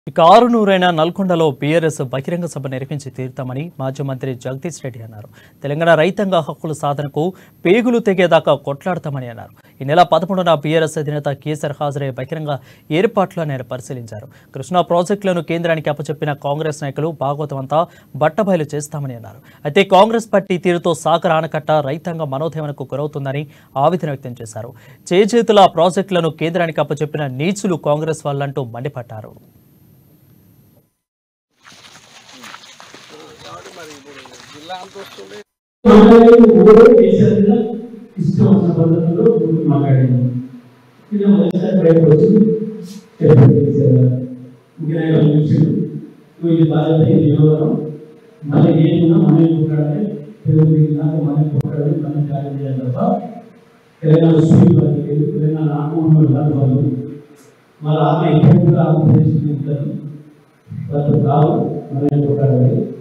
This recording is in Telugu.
ఇక ఆరు నూరైన నల్గొండలో బీఆర్ఎస్ బహిరంగ సభ నిర్వహించి తీరుతామని మాజీ మంత్రి జగదీష్ రెడ్డి అన్నారు తెలంగాణ రైతాంగ హక్కుల సాధనకు పేగులు తెగేదాకా కొట్లాడతామని అన్నారు ఈ నెల పదమూడున బీఆర్ఎస్ అధినేత కేసీఆర్ హాజరయ్యే బహిరంగ ఏర్పాట్లను ఆయన పరిశీలించారు కృష్ణా ప్రాజెక్టులను కేంద్రానికి అప్పచెప్పిన కాంగ్రెస్ నాయకులు భాగవతం అంతా బట్టబయలు చేస్తామని అన్నారు అయితే కాంగ్రెస్ పార్టీ తీరుతో సాగర్ ఆనకట్ట రైతాంగ మనోధేమనకు గురవుతుందని ఆవేదన వ్యక్తం చేశారు చేజేతుల ప్రాజెక్టులను కేంద్రానికి అప్పచెప్పిన నీచులు కాంగ్రెస్ వాళ్ళంటూ మండిపడ్డారు మాట్లాడేది ఊరు దేశాలుగా ఇష్టం వచ్చిన పద్ధతిలో ఊరు మాట్లాడింది ఇది మొదటిసారి బయటకు వచ్చి చెప్పండి కేసీఆర్ గారు. ఇంకా ఐదు నిమిషాలు నువ్వు ఇది బాధ్యత ఇది నిలవడం మళ్ళీ ఏమున్నా మనమే కొట్లాడాలి తెలుగు దిగినాక మనమే కొట్లాడాలి మనం కార్యం చేయాలి తప్ప తెలంగాణ స్వీట్ వాళ్ళకి లేదు తెలంగాణ ఆత్మహత్య కాదు వాళ్ళు వాళ్ళ ఆత్మ ఎప్పుడు కూడా ఆత్మహత్య వాళ్ళు కాదు మనమే కొట్లాడాలి